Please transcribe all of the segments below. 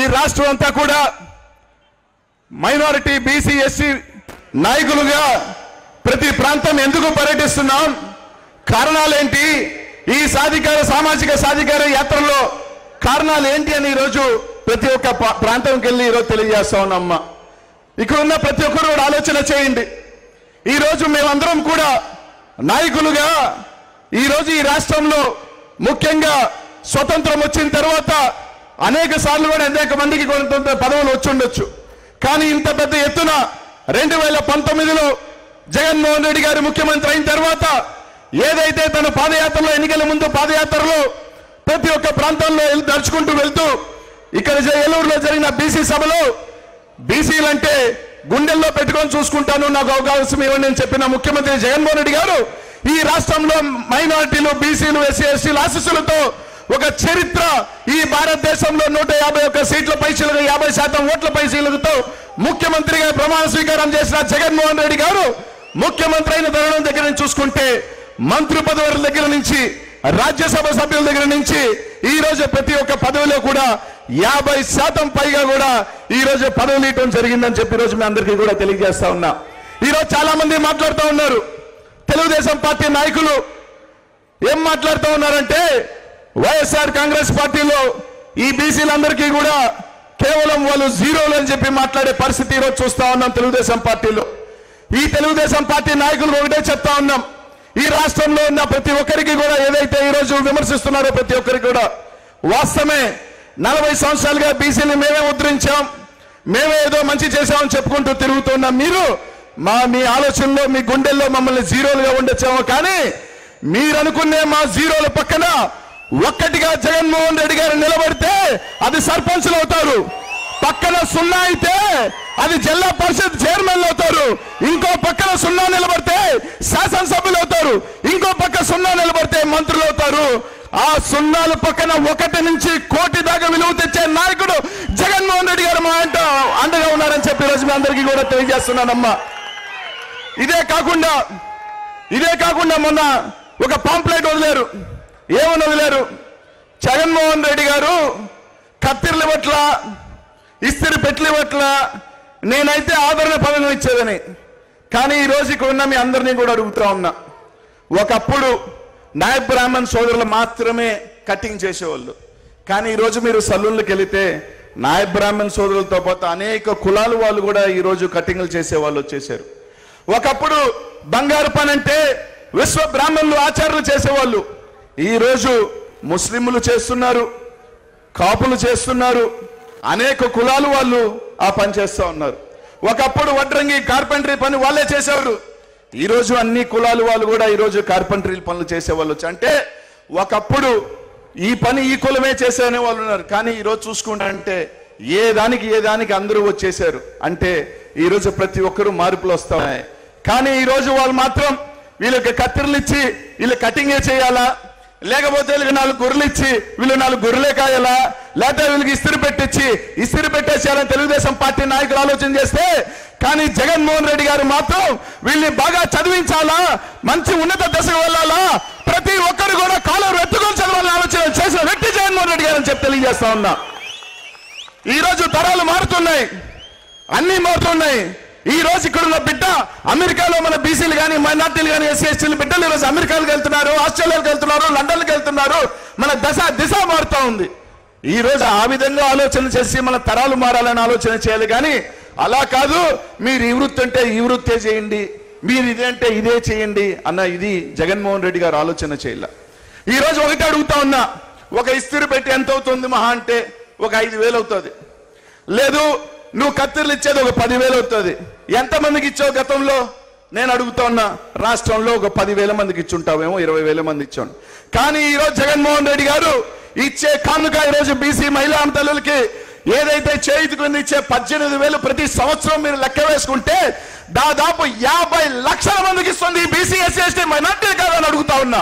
రాష్ట్రం అంతా కూడా మైనారిటీ బీసీ ఎస్సీ నాయకులుగా ప్రతి ప్రాంతం ఎందుకు పర్యటిస్తున్నాం కారణాలేంటి ఈ సాధికార సామాజిక సాధికార యాత్రలో కారణాలు ఏంటి అని ఈరోజు ప్రతి ఒక్క పా- ప్రాంతంకి వెళ్ళి ఈరోజు తెలియజేస్తా ఉన్నామ్మా ఇక్కడ ఉన్న ప్రతి ఒక్కరు కూడా ఆలోచన చేయండి ఈరోజు మేమందరం కూడా నాయకులుగా ఈరోజు ఈ రాష్ట్రంలో ముఖ్యంగా స్వతంత్రం వచ్చిన తర్వాత అనేక సార్లు కూడా అనేక మందికి కొంత పదవులు వచ్చి ఉండొచ్చు కానీ ఇంత పెద్ద ఎత్తున రెండు వేల పంతొమ్మిదిలో జగన్మోహన్ రెడ్డి గారు ముఖ్యమంత్రి అయిన తర్వాత ఏదైతే తన పాదయాత్రలో ఎన్నికల ముందు పాదయాత్రలో ప్రతి ఒక్క ప్రాంతాల్లో వెళ్- నడుచుకుంటూ వెళ్తూ ఇక్కడ జ- ఏలూరులో జరిగిన బీసీ సభలో బీసీలంటే గుండెల్లో పెట్టుకొని చూసుకుంటాను నాకు అవకాశం ఇవ్వండి అని చెప్పిన ముఖ్యమంత్రి జగన్మోహన్ రెడ్డి గారు ఈ రాష్ట్రంలో మైనారిటీలు బీసీలు ఎస్సీ ఎస్టీల ఆశీస్సులతో ఒక చరిత్ర ఈ భారతదేశంలో నూట యాభై ఒక్క సీట్ల పైసలుగా యాభై శాతం ఓట్ల పైసలుతో ముఖ్యమంత్రిగా ప్రమాణ స్వీకారం చేసిన జగన్మోహన్ రెడ్డి గారు ముఖ్యమంత్రి అయిన తరుణం దగ్గర నుంచి చూసుకుంటే మంత్రి పదవుల దగ్గర నుంచి రాజ్యసభ సభ్యుల దగ్గర నుంచి ఈ రోజు ప్రతి ఒక్క పదవిలో కూడా యాభై శాతం పైగా కూడా ఈ రోజు పదవులు ఇవ్వడం జరిగిందని చెప్పి ఈ రోజు మీ అందరికీ కూడా తెలియజేస్తా ఉన్నా ఈ రోజు చాలా మంది మాట్లాడుతూ ఉన్నారు తెలుగుదేశం పార్టీ నాయకులు ఏం మాట్లాడుతూ ఉన్నారంటే వైఎస్ఆర్ కాంగ్రెస్ పార్టీలో ఈ బీసీలందరికీ కూడా కేవలం వాళ్ళు జీరోలు అని చెప్పి మాట్లాడే పరిస్థితి ఈరోజు చూస్తా ఉన్నాం తెలుగుదేశం పార్టీలో ఈ తెలుగుదేశం పార్టీ నాయకులు ఒకటే చెప్తా ఉన్నాం ఈ రాష్ట్రంలో ఉన్న ప్రతి ఒక్కరికి కూడా ఏదైతే ఈ రోజు విమర్శిస్తున్నారో ప్రతి ఒక్కరికి కూడా వాస్తవమే నలభై సంవత్సరాలుగా బీసీని మేమే ఉద్ధరించాం మేమే ఏదో మంచి చేశామని చెప్పుకుంటూ తిరుగుతున్న మీరు మా మీ ఆలోచనలో మీ గుండెల్లో మమ్మల్ని జీరోలుగా ఉండొచ్చామో కానీ మీరు అనుకునే మా జీరోల పక్కన ఒక్కటిగా జగన్మోహన్ రెడ్డి గారు నిలబడితే అది సర్పంచ్లు అవుతారు పక్కన సున్నా అయితే అది జిల్లా పరిషత్ చైర్మన్లు అవుతారు ఇంకో పక్కన సున్నా నిలబడితే శాసనసభ్యులు అవుతారు ఇంకో పక్క సున్నా నిలబడితే మంత్రులు అవుతారు ఆ సున్నాల పక్కన ఒకటి నుంచి కోటి దాకా విలువ తెచ్చే నాయకుడు జగన్మోహన్ రెడ్డి గారు మా అంట అండగా ఉన్నారని చెప్పి ఈ రోజు మీ అందరికీ కూడా తెలియజేస్తున్నానమ్మా ఇదే కాకుండా ఇదే కాకుండా మొన్న ఒక పాంప్లెట్ వదిలేరు ఏమని వదిలేరు జగన్మోహన్ రెడ్డి గారు కత్తిర్లు ఇవ్వట్ల ఇస్తిరి పెట్లు ఇవ్వట్ల నేనైతే ఆదరణ పదవి ఇచ్చేదని కానీ ఈ రోజు ఇక్కడ ఉన్న మీ అందరినీ కూడా అడుగుతా ఉన్నా ఒకప్పుడు నాయ బ్రాహ్మణ్ సోదరులు మాత్రమే కటింగ్ చేసేవాళ్ళు కానీ ఈ రోజు మీరు సలూన్లకు వెళితే నాయ బ్రాహ్మణ్ సోదరులతో పాటు అనేక కులాల వాళ్ళు కూడా ఈ రోజు కటింగ్లు చేసే వాళ్ళు వచ్చేసారు ఒకప్పుడు బంగారు పని అంటే విశ్వ బ్రాహ్మణులు ఆచారాలు చేసేవాళ్ళు ఈ రోజు ముస్లింలు చేస్తున్నారు కాపులు చేస్తున్నారు అనేక కులాలు వాళ్ళు ఆ పని చేస్తూ ఉన్నారు ఒకప్పుడు వడ్రంగి కార్పెంటరీ పని వాళ్ళే చేసేవారు ఈ రోజు అన్ని కులాలు వాళ్ళు కూడా ఈ రోజు కార్పెంటరీ పనులు చేసేవాళ్ళు వచ్చి అంటే ఒకప్పుడు ఈ పని ఈ కులమే చేసేనే వాళ్ళు ఉన్నారు కానీ ఈ రోజు చూసుకుంటే ఏ దానికి ఏ దానికి అందరూ వచ్చేసారు అంటే ఈ రోజు ప్రతి ఒక్కరూ మార్పులు వస్తున్నాయి కానీ ఈ రోజు వాళ్ళు మాత్రం వీళ్ళకి కత్తిరలు ఇచ్చి వీళ్ళు కటింగే చేయాలా లేకపోతే వీళ్ళకి నాలుగు గొర్రెలు ఇచ్చి వీళ్ళు నాలుగు గొర్రెలే కాయాలా లేకపోతే వీళ్ళకి ఇస్త్రీ పెట్టించి ఇస్త్రీ పెట్టేసేయాలని తెలుగుదేశం పార్టీ నాయకులు ఆలోచన చేస్తే కానీ జగన్మోహన్ రెడ్డి గారు మాత్రం వీళ్ళని బాగా చదివించాలా మంచి ఉన్నత దశకు వెళ్ళాలా ప్రతి ఒక్కరు కూడా కాలం ఎత్తుకొని చదవాలని ఆలోచన చేసిన వ్యక్తి జగన్మోహన్ రెడ్డి గారు అని చెప్పి తెలియజేస్తా ఉన్నా ఈ రోజు తరాలు మారుతున్నాయి అన్ని మారుతున్నాయి ఈ రోజు ఇక్కడ ఉన్న బిడ్డ అమెరికాలో మన బీసీలు కానీ మైనార్టీలు కానీ ఎస్సీ ఎస్టీలు బిడ్డలు ఈ రోజు అమెరికాలకు వెళ్తున్నారు ఆస్ట్రేలియాకి వెళ్తున్నారు లండన్కి వెళ్తున్నారు మన దశ దిశ మారుతా ఉంది ఈ రోజు ఆ విధంగా ఆలోచన చేసి మన తరాలు మారాలని ఆలోచన చేయాలి కానీ అలా కాదు మీరు ఈ వృత్తి అంటే ఈ వృత్తే చేయండి మీరు ఇదే అంటే ఇదే చేయండి అన్న ఇది జగన్మోహన్ రెడ్డి గారు ఆలోచన చేయాల ఈ రోజు ఒకటి అడుగుతా ఉన్నా ఒక ఇస్త్రీ పెట్టి ఎంత అవుతుంది మహా అంటే ఒక ఐదు వేలు అవుతుంది లేదు నువ్వు కత్తిర్లు ఇచ్చేది ఒక పదివేలు అవుతుంది ఎంతమందికి ఇచ్చావు గతంలో నేను అడుగుతా ఉన్నా రాష్ట్రంలో ఒక పదివేల మందికి ఇచ్చుంటావేమో ఇరవై వేల మంది ఇచ్చాను కానీ ఈ రోజు జగన్మోహన్ రెడ్డి గారు ఇచ్చే కానుక ఈ రోజు బీసీ మహిళా తల్లులకి ఏదైతే చేతికి కింద ఇచ్చే పద్దెనిమిది వేలు ప్రతి సంవత్సరం మీరు లెక్క వేసుకుంటే దాదాపు యాభై లక్షల మందికి ఇస్తుంది ఈ బీసీ ఎస్సీ ఎస్టీ మైనార్టీ కాదని అడుగుతా ఉన్నా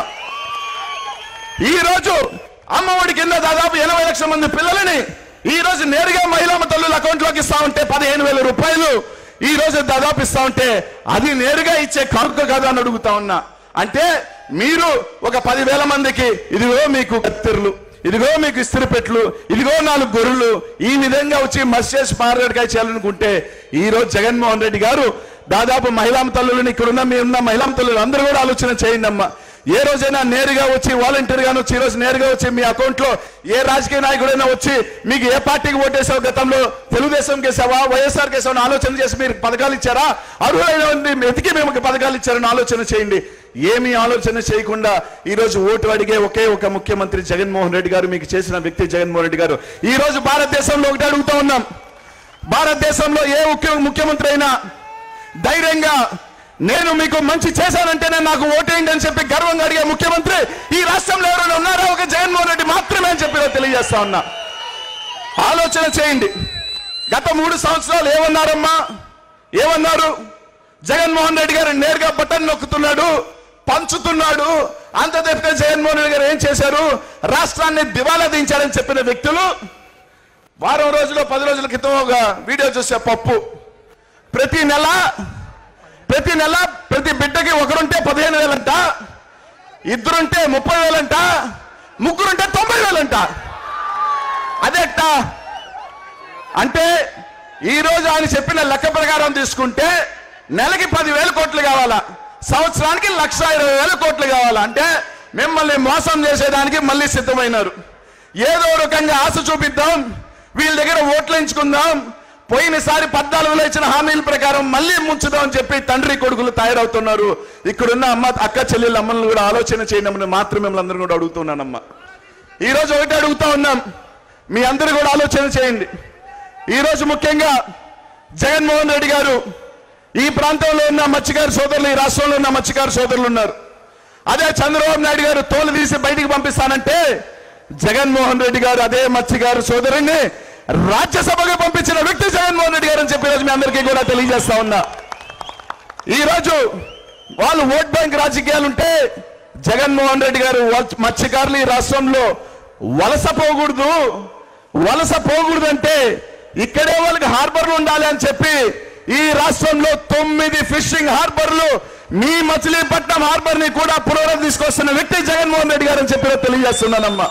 ఈ రోజు అమ్మఒడి కింద దాదాపు ఎనభై లక్షల మంది పిల్లలని ఈ రోజు నేరుగా మహిళా తల్లుల అకౌంట్ లోకి ఇస్తా ఉంటే పదిహేను వేల రూపాయలు ఈ రోజు దాదాపు ఇస్తా ఉంటే అది నేరుగా ఇచ్చే కానుక కాదు అని అడుగుతా ఉన్నా అంటే మీరు ఒక పదివేల మందికి ఇదిగో మీకు కత్తిర్లు ఇదిగో మీకు ఇస్త్రీ పెట్లు ఇదిగో నాలుగు గొర్రెలు ఈ విధంగా వచ్చి మత్స్యేష్ మారడికాయ చేయాలనుకుంటే ఈ రోజు జగన్మోహన్ రెడ్డి గారు దాదాపు మహిళా తల్లులను ఇక్కడున్న మీరున్న మహిళా తల్లులు అందరూ కూడా ఆలోచన చేయండి అమ్మా ఏ రోజైనా నేరుగా వచ్చి వాలంటీర్ గాను వచ్చి ఈ రోజు నేరుగా వచ్చి మీ అకౌంట్ లో ఏ రాజకీయ నాయకుడైనా వచ్చి మీకు ఏ పార్టీకి ఓటేసావు గతంలో తెలుగుదేశం కేసావా వైఎస్ఆర్ కేసావా ఆలోచన చేసి మీరు పథకాలు ఇచ్చారా అర్హులైన వారిని వెతికి మేము పథకాలు ఇచ్చారని ఆలోచన చేయండి ఏమీ ఆలోచన చేయకుండా ఈ రోజు ఓటు అడిగే ఒకే ఒక ముఖ్యమంత్రి జగన్మోహన్ రెడ్డి గారు మీకు చేసిన వ్యక్తి జగన్మోహన్ రెడ్డి గారు ఈ రోజు భారతదేశంలో ఒకటి అడుగుతా ఉన్నాం భారతదేశంలో ఏ ముఖ్య ముఖ్యమంత్రి అయినా ధైర్యంగా నేను మీకు మంచి చేశానంటేనే నాకు ఓటేయండి అని చెప్పి గర్వంగా అడిగే ముఖ్యమంత్రి ఈ రాష్ట్రంలో ఎవరైనా ఉన్నారా ఒక జగన్మోహన్ రెడ్డి మాత్రమే అని చెప్పి నేను తెలియజేస్తా ఉన్నా ఆలోచన చేయండి గత మూడు సంవత్సరాలు ఏమన్నారమ్మా ఏమన్నారు జగన్మోహన్ రెడ్డి గారు నేరుగా బటన్ నొక్కుతున్నాడు పంచుతున్నాడు అంత తప్పితే జగన్మోహన్ రెడ్డి గారు ఏం చేశారు రాష్ట్రాన్ని దివాలా దించారని చెప్పిన వ్యక్తులు వారం రోజులు పది రోజుల క్రితం ఒక వీడియో చూసే పప్పు ప్రతి నెల ప్రతి నెల ప్రతి బిడ్డకి ఒకరుంటే పదిహేను వేలంట ఇద్దరుంటే ముప్పై వేలంట ముగ్గురుంటే తొంభై వేలంట అదేట అంటే ఈ రోజు ఆయన చెప్పిన లెక్క ప్రకారం తీసుకుంటే నెలకి పదివేల కోట్లు కావాలా సంవత్సరానికి లక్ష ఇరవై వేల కోట్లు కావాలా అంటే మిమ్మల్ని మోసం చేసేదానికి మళ్ళీ సిద్ధమైనారు ఏదో రకంగా ఆశ చూపిద్దాం వీళ్ళ దగ్గర ఓట్లు ఎంచుకుందాం పోయినసారి పద్నాలుగులో ఇచ్చిన హామీల ప్రకారం మళ్ళీ ముంచుదాం అని చెప్పి తండ్రి కొడుకులు తయారవుతున్నారు ఇక్కడున్న అమ్మ అక్క చెల్లెళ్ళ అమ్మలను కూడా ఆలోచన చేయమని మాత్రం మిమ్మల్ని అందరూ కూడా అడుగుతున్నానమ్మా ఈ రోజు ఒకటి అడుగుతా ఉన్నాం మీ అందరూ కూడా ఆలోచన చేయండి ఈ రోజు ముఖ్యంగా జగన్మోహన్ రెడ్డి గారు ఈ ప్రాంతంలో ఉన్న మత్స్యకారు సోదరులు ఈ రాష్ట్రంలో ఉన్న మత్స్యకారు సోదరులు ఉన్నారు అదే చంద్రబాబు నాయుడు గారు తోలు తీసి బయటికి పంపిస్తానంటే జగన్మోహన్ రెడ్డి గారు అదే మత్స్యకారు సోదరుని రాజ్యసభకు పంపించిన వ్యక్తి జగన్మోహన్ రెడ్డి గారు అని చెప్పి ఈ రోజు మీ అందరికీ కూడా తెలియజేస్తా ఉన్నా ఈ రోజు వాళ్ళు ఓట్ బ్యాంక్ రాజకీయాలు ఉంటే జగన్మోహన్ రెడ్డి గారు వల్- మత్స్యకారులు ఈ రాష్ట్రంలో వలస పోకూడదు వలస పోకూడదు అంటే ఇక్కడే వాళ్ళకి హార్బర్లు ఉండాలి అని చెప్పి ఈ రాష్ట్రంలో తొమ్మిది ఫిషింగ్ హార్బర్లు మీ మచిలీపట్నం హార్బర్ ని కూడా పునరుద్ధ తీసుకొస్తున్న వ్యక్తి జగన్మోహన్ రెడ్డి గారు అని చెప్పి తెలియజేస్తున్నానమ్మా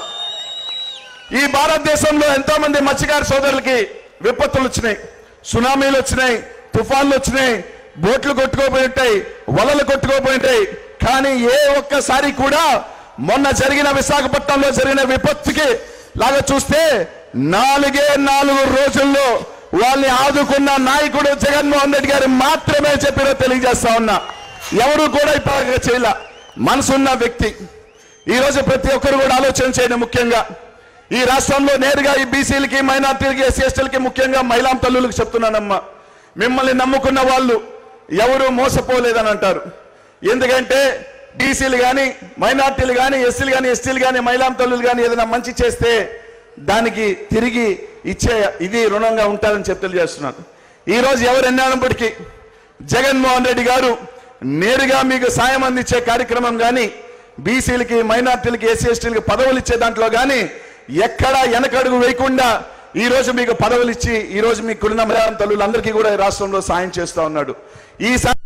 ఈ భారతదేశంలో ఎంతో మంది మత్స్యకార సోదరులకి విపత్తులు వచ్చినాయి సునామీలు వచ్చినాయి తుఫాన్లు వచ్చినాయి బోట్లు కొట్టుకోపోయి ఉంటాయి వలలు కొట్టుకోపోయి ఉంటాయి కానీ ఏ ఒక్కసారి కూడా మొన్న జరిగిన విశాఖపట్నంలో జరిగిన విపత్తుకి లాగా చూస్తే నాలుగే నాలుగు రోజుల్లో వాళ్ళని ఆదుకున్న నాయకుడు జగన్మోహన్ రెడ్డి గారు మాత్రమే చెప్పినో తెలియజేస్తా ఉన్నా ఎవరు కూడా ఇప్పటికే చేయలే మనసున్న వ్యక్తి ఈ రోజు ప్రతి ఒక్కరు కూడా ఆలోచన చేయండి ముఖ్యంగా ఈ రాష్ట్రంలో నేరుగా ఈ బీసీలకి మైనార్టీలకి ఎస్సీ ఎస్టీలకి ముఖ్యంగా మహిళా తల్లులకు చెప్తున్నానమ్మా మిమ్మల్ని నమ్ముకున్న వాళ్ళు ఎవరు మోసపోలేదని అంటారు ఎందుకంటే బీసీలు కానీ మైనార్టీలు కానీ ఎస్సీలు కానీ ఎస్టీలు కానీ మహిళా తల్లులు కానీ ఏదైనా మంచి చేస్తే దానికి తిరిగి ఇచ్చే ఇది రుణంగా ఉంటారని చెప్పి తెలియజేస్తున్నాను ఈ రోజు ఎవరు ఎన్నప్పటికీ జగన్మోహన్ రెడ్డి గారు నేరుగా మీకు సాయం అందించే కార్యక్రమం కానీ బీసీలకి మైనార్టీలకి ఎస్సీ ఎస్టీలకి పదవులు ఇచ్చే దాంట్లో కానీ ఎక్కడా వెనకడుగు వేయకుండా ఈ రోజు మీకు పదవులు ఇచ్చి ఈ రోజు మీకున్న మలయాళం తల్లులందరికీ కూడా ఈ రాష్ట్రంలో సాయం చేస్తా ఉన్నాడు ఈ సా-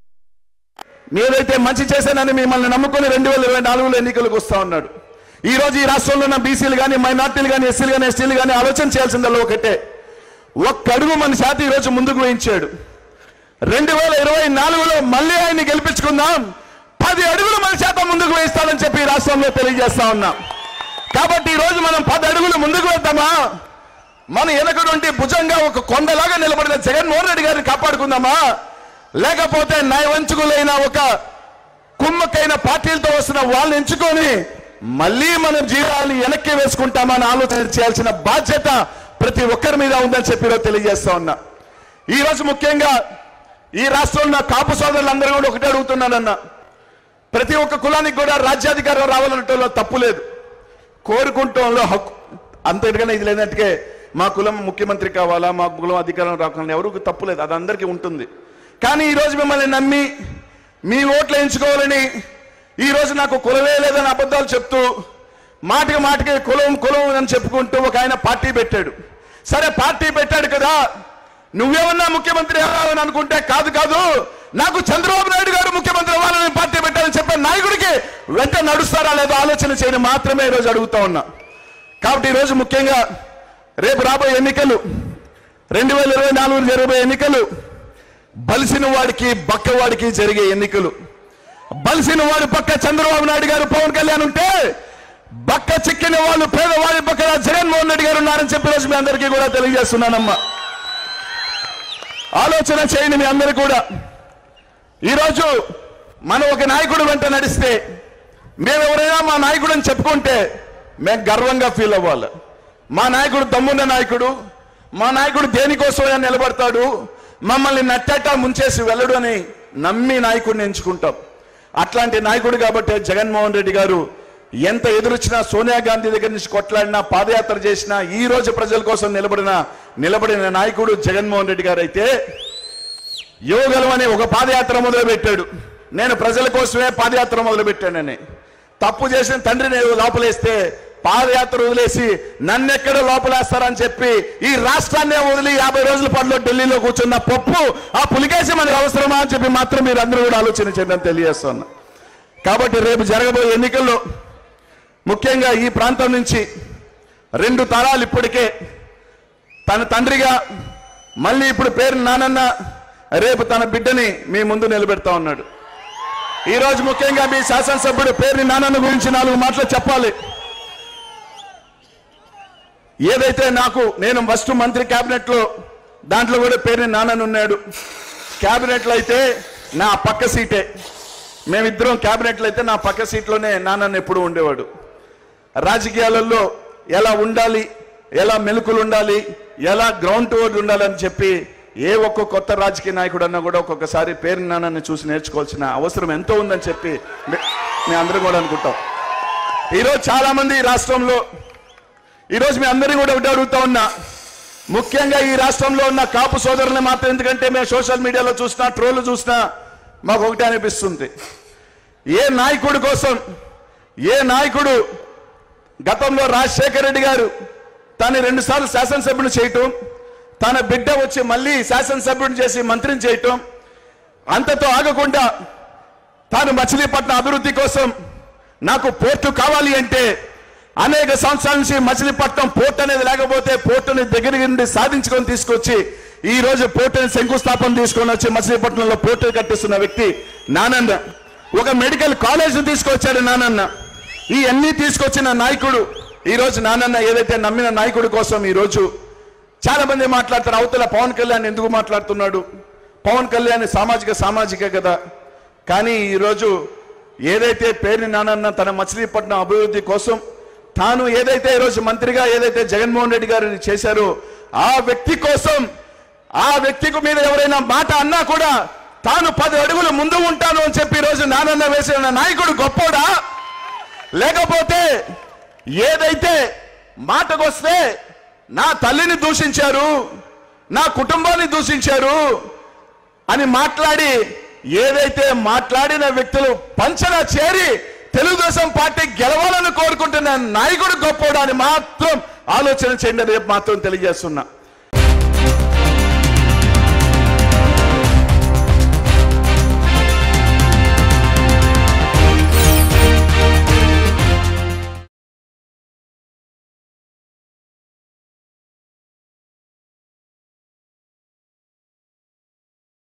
మీరైతే మంచి చేశానని మిమ్మల్ని నమ్ముకొని రెండు వేల ఇరవై నాలుగులో ఎన్నికలకు వస్తా ఉన్నాడు ఈ రోజు ఈ రాష్ట్రంలో ఉన్న బీసీలు కానీ మైనార్టీలు కానీ ఎస్సీలు కానీ ఎస్టీలు కానీ ఆలోచన చేయాల్సిందల్లా ఒకటే ఒక్క అడుగు మన శాత ఈ రోజు ముందుకు వేయించాడు రెండు వేల ఇరవై నాలుగులో మళ్ళీ ఆయన్ని గెలిపించుకుందాం పది అడుగులు మన శాతం ముందుకు వేస్తానని చెప్పి ఈ రాష్ట్రంలో తెలియజేస్తా ఉన్నాం కాబట్టి ఈ రోజు మనం పది అడుగులు ముందుకు వెళ్తామా మన వెనకడుంటి భుజంగా ఒక కొండలాగా నిలబడిన జగన్మోహన్ రెడ్డి గారిని కాపాడుకుందామా లేకపోతే నయవంచుకులైన ఒక కుమ్మకైన పార్టీలతో వస్తున్న వాళ్ళని ఎంచుకొని మళ్ళీ మనం జీవాన్ని వెనక్కి వేసుకుంటామా అని ఆలోచన చేయాల్సిన బాధ్యత ప్రతి ఒక్కరి మీద ఉందని చెప్పి ఈరోజు తెలియజేస్తా ఉన్నా ఈ రోజు ముఖ్యంగా ఈ రాష్ట్రంలో ఉన్న కాపు సోదరులందరూ కూడా ఒకటే అడుగుతున్నానన్న ప్రతి ఒక్క కులానికి కూడా రాజ్యాధికారం రావాలనటంలో తప్పు లేదు కోరుకుంటంలో హక్కు అంతటికన్నా ఇది లేదంటే మా కులం ముఖ్యమంత్రి కావాలా మా కులం అధికారం రావాలని ఎవరికి తప్పు లేదు అది అందరికీ ఉంటుంది కానీ ఈ రోజు మిమ్మల్ని నమ్మి మీ ఓట్లు ఎంచుకోవాలని ఈ రోజు నాకు కులమే లేదని అబద్ధాలు చెప్తూ మాటకి మాటకి కులం కులం అని చెప్పుకుంటూ ఒక ఆయన పార్టీ పెట్టాడు సరే పార్టీ పెట్టాడు కదా నువ్వేమన్నా ముఖ్యమంత్రి అవ్వాలని అనుకుంటే కాదు కాదు నాకు చంద్రబాబు నాయుడు గారు ముఖ్యమంత్రి అవ్వాలని పార్టీ పెట్టాలని చెప్పే నాయకుడికి వెంట నడుస్తారా లేదో ఆలోచన చేయని మాత్రమే ఈరోజు అడుగుతా ఉన్నా కాబట్టి ఈరోజు ముఖ్యంగా రేపు రాబోయే ఎన్నికలు రెండు వేల ఇరవై నాలుగు జరగబోయే ఎన్నికలు బలిసిన వాడికి బక్కవాడికి జరిగే ఎన్నికలు బలిసిన వాడి పక్క చంద్రబాబు నాయుడు గారు పవన్ కళ్యాణ్ ఉంటే బక్క చిక్కిన వాళ్ళు పేదవాడి పక్కన జగన్మోహన్ రెడ్డి గారు ఉన్నారని చెప్పి రోజు మీ అందరికీ కూడా తెలియజేస్తున్నానమ్మా ఆలోచన చేయండి మీ అందరూ కూడా ఈరోజు మనం ఒక నాయకుడు వెంట నడిస్తే మేము ఎవరైనా మా నాయకుడు అని చెప్పుకుంటే మేము గర్వంగా ఫీల్ అవ్వాలి మా నాయకుడు దమ్మున్న నాయకుడు మా నాయకుడు దేనికోసమైనా నిలబడతాడు మమ్మల్ని నట్టట ముంచేసి వెళ్ళడు అని నమ్మి నాయకుడిని ఎంచుకుంటాం అట్లాంటి నాయకుడు కాబట్టి జగన్మోహన్ రెడ్డి గారు ఎంత ఎదురొచ్చినా సోనియా గాంధీ దగ్గర నుంచి కొట్లాడినా పాదయాత్ర చేసినా ఈ రోజు ప్రజల కోసం నిలబడిన నిలబడిన నాయకుడు జగన్మోహన్ రెడ్డి గారు అయితే యువగలం అనే ఒక పాదయాత్ర మొదలు పెట్టాడు నేను ప్రజల కోసమే పాదయాత్ర మొదలు పెట్టానని తప్పు చేసిన తండ్రిని లోపలేస్తే పాదయాత్ర వదిలేసి నన్నెక్కడ లోపలేస్తారని చెప్పి ఈ రాష్ట్రాన్నే వదిలి యాభై రోజుల పాటు ఢిల్లీలో కూర్చున్న పప్పు ఆ పులికేసి మనకు అవసరమా అని చెప్పి మాత్రం మీరు అందరూ కూడా ఆలోచన చేయండి అని తెలియజేస్తున్నా కాబట్టి రేపు జరగబోయే ఎన్నికల్లో ముఖ్యంగా ఈ ప్రాంతం నుంచి రెండు తరాలు ఇప్పటికే తన తండ్రిగా మళ్ళీ ఇప్పుడు పేరు నానన్న రేపు తన బిడ్డని మీ ముందు నిలబెడతా ఉన్నాడు ఈ రోజు ముఖ్యంగా మీ శాసనసభ్యుడు పేరుని నానన్న గురించి నాలుగు మాటలు చెప్పాలి ఏదైతే నాకు నేను ఫస్ట్ మంత్రి కేబినెట్ లో దాంట్లో కూడా పేరుని నానన్న ఉన్నాడు కేబినెట్ లో అయితే నా పక్క సీటే మేమిద్దరం కేబినెట్ లో అయితే నా పక్క సీట్లోనే నానన్న ఎప్పుడు ఉండేవాడు రాజకీయాలలో ఎలా ఉండాలి ఎలా మెలకులు ఉండాలి ఎలా గ్రౌండ్ వర్డ్ ఉండాలని చెప్పి ఏ ఒక్క కొత్త రాజకీయ నాయకుడు అన్నా కూడా ఒక్కొక్కసారి పేరు నాన్నని చూసి నేర్చుకోవాల్సిన అవసరం ఎంతో ఉందని చెప్పి మే- మేము అందరం కూడా అనుకుంటాం ఈరోజు చాలా మంది ఈ రాష్ట్రంలో ఈరోజు మీ అందరినీ కూడా ఒకటి అడుగుతా ఉన్నా ముఖ్యంగా ఈ రాష్ట్రంలో ఉన్న కాపు సోదరుల్ని మాత్రం ఎందుకంటే మేము సోషల్ మీడియాలో చూసినా ట్రోల్ చూసినా మాకు ఒకటే అనిపిస్తుంది ఏ నాయకుడి కోసం ఏ నాయకుడు గతంలో రాజశేఖర రెడ్డి గారు తాను రెండు సార్లు శాసనసభ్యుడు చేయటం తన బిడ్డ వచ్చి మళ్ళీ శాసనసభ్యుడిని చేసి మంత్రిని చేయటం అంతతో ఆగకుండా తాను మచిలీపట్నం అభివృద్ధి కోసం నాకు పోర్టు కావాలి అంటే అనేక సంవత్సరాల నుంచి మచిలీపట్నం పోర్ట్ అనేది లేకపోతే పోర్టుని దగ్గర నుండి సాధించుకొని తీసుకొచ్చి ఈ రోజు పోర్టుని శంకుస్థాపన తీసుకొని వచ్చి మచిలీపట్నంలో పోర్టు కట్టిస్తున్న వ్యక్తి నానన్న ఒక మెడికల్ కాలేజ్ తీసుకొచ్చాడు నానన్న ఈ అన్ని తీసుకొచ్చిన నాయకుడు ఈ రోజు నానన్న ఏదైతే నమ్మిన నాయకుడి కోసం ఈ రోజు చాలా మంది మాట్లాడతారు అవతల పవన్ కళ్యాణ్ ఎందుకు మాట్లాడుతున్నాడు పవన్ కళ్యాణ్ సామాజిక సామాజిక కదా కానీ ఈరోజు ఏదైతే పేరుని నానన్న తన మచిలీపట్నం అభివృద్ధి కోసం తాను ఏదైతే ఈరోజు మంత్రిగా ఏదైతే జగన్మోహన్ రెడ్డి గారు చేశారో ఆ వ్యక్తి కోసం ఆ వ్యక్తికి మీద ఎవరైనా మాట అన్నా కూడా తాను పది అడుగులు ముందు ఉంటాను అని చెప్పి ఈరోజు నానన్న వేసిన నాయకుడు గొప్పోడా లేకపోతే ఏదైతే మాటకొస్తే నా తల్లిని దూషించారు నా కుటుంబాన్ని దూషించారు అని మాట్లాడి ఏదైతే మాట్లాడిన వ్యక్తులు పంచన చేరి తెలుగుదేశం పార్టీ గెలవాలని కోరుకుంటున్న నాయకుడు గొప్పోడు అని మాత్రం ఆలోచన చేయండి రేపు మాత్రం తెలియజేస్తున్నా